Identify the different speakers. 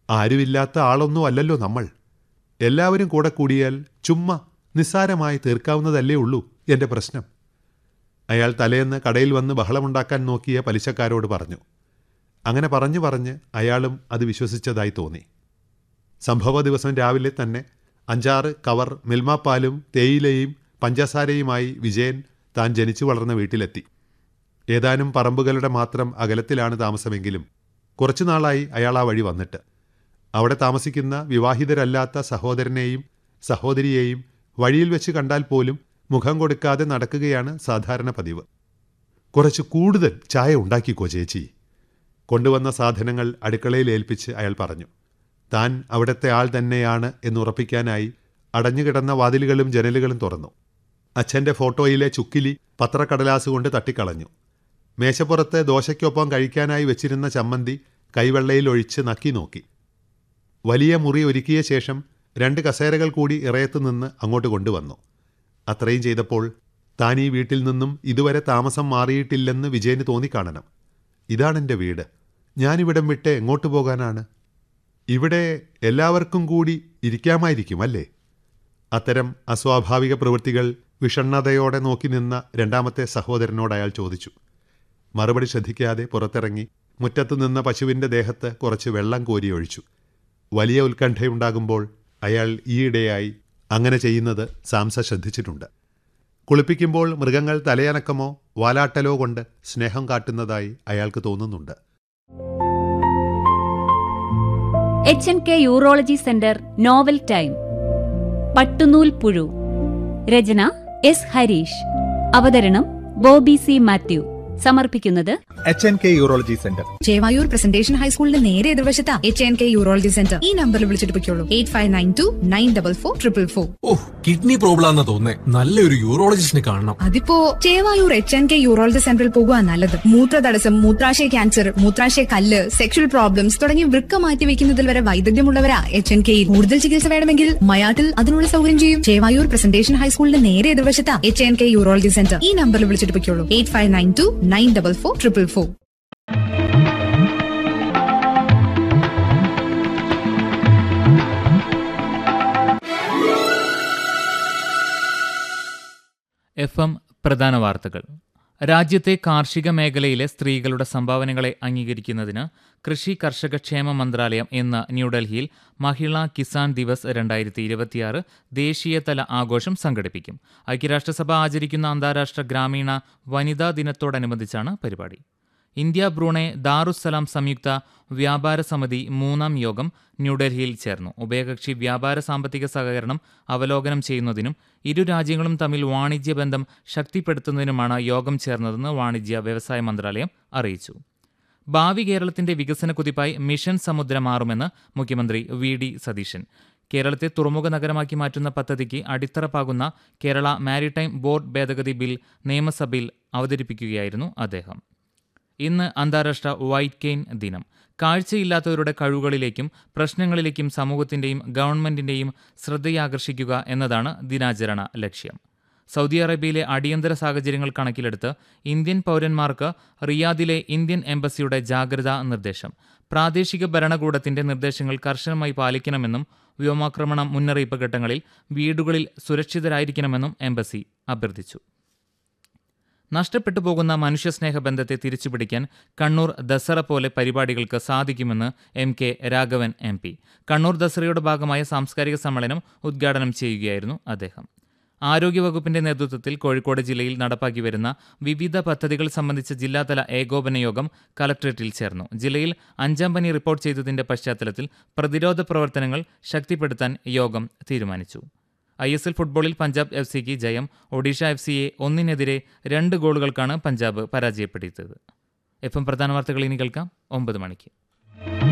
Speaker 1: ആരുമില്ലാത്ത ആളൊന്നും അല്ലല്ലോ നമ്മൾ എല്ലാവരും കൂടെ കൂടിയാൽ ചുമ്മാ നിസ്സാരമായി തീർക്കാവുന്നതല്ലേ ഉള്ളൂ എൻ്റെ പ്രശ്നം അയാൾ തലേന്ന് കടയിൽ വന്ന് ബഹളമുണ്ടാക്കാൻ നോക്കിയ പലിശക്കാരോട് പറഞ്ഞു അങ്ങനെ പറഞ്ഞു പറഞ്ഞ് അയാളും അത് വിശ്വസിച്ചതായി തോന്നി സംഭവ ദിവസം രാവിലെ തന്നെ അഞ്ചാറ് കവർ മിൽമാപ്പാലും തേയിലയും പഞ്ചസാരയുമായി വിജയൻ താൻ ജനിച്ചു വളർന്ന വീട്ടിലെത്തി ഏതാനും പറമ്പുകളുടെ മാത്രം അകലത്തിലാണ് താമസമെങ്കിലും കുറച്ചു നാളായി അയാൾ ആ വഴി വന്നിട്ട് അവിടെ താമസിക്കുന്ന വിവാഹിതരല്ലാത്ത സഹോദരനെയും സഹോദരിയെയും വഴിയിൽ വെച്ച് കണ്ടാൽ പോലും മുഖം കൊടുക്കാതെ നടക്കുകയാണ് സാധാരണ പതിവ് കുറച്ച് കൂടുതൽ ചായ ഉണ്ടാക്കിക്കോ ചേച്ചി കൊണ്ടുവന്ന സാധനങ്ങൾ അടുക്കളയിൽ ഏൽപ്പിച്ച് അയാൾ പറഞ്ഞു താൻ അവിടുത്തെ ആൾ തന്നെയാണ് എന്നുറപ്പിക്കാനായി അടഞ്ഞുകിടന്ന വാതിലുകളും ജനലുകളും തുറന്നു അച്ഛൻ്റെ ഫോട്ടോയിലെ ചുക്കിലി പത്രക്കടലാസ് കൊണ്ട് തട്ടിക്കളഞ്ഞു മേശപ്പുറത്ത് ദോശയ്ക്കൊപ്പം കഴിക്കാനായി വെച്ചിരുന്ന ചമ്മന്തി കൈവെള്ളയിൽ ഒഴിച്ച് നക്കി നോക്കി വലിയ മുറി ഒരുക്കിയ ശേഷം രണ്ട് കസേരകൾ കൂടി ഇറയത്ത് നിന്ന് അങ്ങോട്ട് കൊണ്ടുവന്നു അത്രയും ചെയ്തപ്പോൾ താൻ ഈ വീട്ടിൽ നിന്നും ഇതുവരെ താമസം മാറിയിട്ടില്ലെന്ന് വിജയന് തോന്നിക്കാണണം ഇതാണെൻ്റെ വീട് ഞാനിവിടം വിട്ട് എങ്ങോട്ട് പോകാനാണ് ഇവിടെ എല്ലാവർക്കും കൂടി ഇരിക്കാമായിരിക്കും അല്ലേ അത്തരം അസ്വാഭാവിക പ്രവൃത്തികൾ വിഷണ്ണതയോടെ നോക്കി നിന്ന രണ്ടാമത്തെ സഹോദരനോട് അയാൾ ചോദിച്ചു മറുപടി ശ്രദ്ധിക്കാതെ പുറത്തിറങ്ങി മുറ്റത്ത് നിന്ന പശുവിൻ്റെ ദേഹത്ത് കുറച്ച് വെള്ളം കോരിയൊഴിച്ചു വലിയ ഉത്കണ്ഠയുണ്ടാകുമ്പോൾ അയാൾ ഈയിടെയായി അങ്ങനെ ചെയ്യുന്നത് സാംസ ശ്രദ്ധിച്ചിട്ടുണ്ട് കുളിപ്പിക്കുമ്പോൾ മൃഗങ്ങൾ തലയനക്കമോ വാലാട്ടലോ കൊണ്ട് സ്നേഹം കാട്ടുന്നതായി അയാൾക്ക് തോന്നുന്നുണ്ട്
Speaker 2: H N K urology centre novel time പട്ടുനൂൽ പുഴു രചന എസ് ഹരീഷ് അവതരണം ബോബി സി മാത്യു സമർപ്പിക്കുന്നത്
Speaker 3: H N K urology centre
Speaker 4: Chevayur presentation ഹൈസ്കൂളിന്റെ നേരെ എതിർവശത്താ H N K urology centre ഈ നമ്പറിൽ വിളിച്ചിട്ട് പൊയ്ക്കോളൂ eight five nine two nine double four triple four
Speaker 5: ഓ കിഡ്നി പ്രോബ്ലം ആണെന്ന് തോന്നേ നല്ലൊരു യൂറോളജിസ്റ്റിനെ കാണണം
Speaker 4: അതിപ്പോ Chevayur H N K urology സെന്ററിൽ പോകുക നല്ലത് മൂത്രതടസ്സം മൂത്രാശയ ക്യാൻസർ മൂത്രാശയ കല്ല് സെക്ഷൽ പ്രോബ്ലംസ് തുടങ്ങിയ വൃക്ക മാറ്റി വെക്കുന്നതിൽ വരെ വൈദഗ്ധ്യമുള്ളവരാ എച്ച് എൻ കെയിൽ കൂടുതൽ ചികിത്സ വേണമെങ്കിൽ മയാട്ടിൽ അതിനുള്ള സൗകര്യം ചെയ്യും ചേവായൂർ പ്രസന്റേഷൻ ഹൈസ്കൂളിന്റെ നേരെ എതിർവശത്താ H N K urology centre ഈ നമ്പറിൽ വിളിച്ചിട്ട് പൊയ്ക്കോളൂ eight five nine two nine double four triple four
Speaker 6: F M പ്രധാന വാർത്തകൾ രാജ്യത്തെ കാർഷിക മേഖലയിലെ സ്ത്രീകളുടെ സംഭാവനകളെ അംഗീകരിക്കുന്നതിന് കൃഷി കർഷക ക്ഷേമ മന്ത്രാലയം ഇന്ന് ന്യൂഡൽഹിയിൽ മഹിളാ കിസാൻ ദിവസ് രണ്ടായിരത്തി ഇരുപത്തിയാറ് ദേശീയതല ആഘോഷം സംഘടിപ്പിക്കും ഐക്യരാഷ്ട്രസഭ ആചരിക്കുന്ന അന്താരാഷ്ട്ര ഗ്രാമീണ വനിതാ ദിനത്തോടനുബന്ധിച്ചാണ് പരിപാടി ഇന്ത്യ ബ്രൂണെ ദാറുസ്സലാം സംയുക്ത വ്യാപാര സമിതി മൂന്നാം യോഗം ന്യൂഡൽഹിയിൽ ചേർന്നു ഉഭയകക്ഷി വ്യാപാര സാമ്പത്തിക സഹകരണം അവലോകനം ചെയ്യുന്നതിനും ഇരു രാജ്യങ്ങളും തമ്മിൽ വാണിജ്യ ബന്ധം ശക്തിപ്പെടുത്തുന്നതിനുമാണ് യോഗം ചേർന്നതെന്ന് വാണിജ്യ വ്യവസായ മന്ത്രാലയം അറിയിച്ചു ഭാവി കേരളത്തിന്റെ വികസന കുതിപ്പായി മിഷൻ സമുദ്രം മാറുമെന്ന് മുഖ്യമന്ത്രി വി ഡി സതീശൻ കേരളത്തെ തുറമുഖ നഗരമാക്കി മാറ്റുന്ന പദ്ധതിക്ക് അടിത്തറപ്പാകുന്ന കേരള മാരിടൈം ബോർഡ് ഭേദഗതി ബിൽ നിയമസഭയിൽ അവതരിപ്പിക്കുകയായിരുന്നു അദ്ദേഹം ഇന്ന് അന്താരാഷ്ട്ര വൈറ്റ് കെയിൻ ദിനം കാഴ്ചയില്ലാത്തവരുടെ കഴിവുകളിലേക്കും പ്രശ്നങ്ങളിലേക്കും സമൂഹത്തിന്റെയും ഗവൺമെന്റിന്റെയും ശ്രദ്ധയാകർഷിക്കുക എന്നതാണ് ദിനാചരണ ലക്ഷ്യം സൗദി അറേബ്യയിലെ അടിയന്തര സാഹചര്യങ്ങൾ കണക്കിലെടുത്ത് ഇന്ത്യൻ പൗരന്മാർക്ക് റിയാദിലെ ഇന്ത്യൻ എംബസിയുടെ ജാഗ്രതാ നിർദ്ദേശം പ്രാദേശിക ഭരണകൂടത്തിന്റെ നിർദ്ദേശങ്ങൾ കർശനമായി പാലിക്കണമെന്നും വ്യോമാക്രമണ മുന്നറിയിപ്പ് ഘട്ടങ്ങളിൽ വീടുകളിൽ സുരക്ഷിതരായിരിക്കണമെന്നും എംബസി അഭ്യർത്ഥിച്ചു നഷ്ടപ്പെട്ടു പോകുന്ന മനുഷ്യസ്നേഹ ബന്ധത്തെ തിരിച്ചുപിടിക്കാൻ കണ്ണൂർ ദസറ പോലെ പരിപാടികൾക്ക് സാധിക്കുമെന്ന് M K Raghavan M P Kannur ദസറയുടെ ഭാഗമായ സാംസ്കാരിക സമ്മേളനം ഉദ്ഘാടനം ചെയ്യുകയായിരുന്നു അദ്ദേഹം ആരോഗ്യവകുപ്പിന്റെ നേതൃത്വത്തിൽ കോഴിക്കോട് ജില്ലയിൽ നടപ്പാക്കി വരുന്ന വിവിധ പദ്ധതികൾ സംബന്ധിച്ച ജില്ലാതല ഏകോപന യോഗം കലക്ട്രേറ്റിൽ ചേർന്നു ജില്ലയിൽ അഞ്ചാം പനി റിപ്പോർട്ട് ചെയ്തതിന്റെ പശ്ചാത്തലത്തിൽ പ്രതിരോധ പ്രവർത്തനങ്ങൾ ശക്തിപ്പെടുത്താൻ യോഗം തീരുമാനിച്ചു ഐ എസ് എൽ ഫുട്ബോളിൽ പഞ്ചാബ് എഫ് സിക്ക് ജയം ഒഡീഷ എഫ് സിയെ ഒന്നിനെതിരെ രണ്ട് ഗോളുകൾക്കാണ് പഞ്ചാബ് പരാജയപ്പെടുത്തിയത് എഫ് എം പ്രധാന വാർത്തകൾ ഇനി കേൾക്കാം ഒമ്പത് മണിക്ക്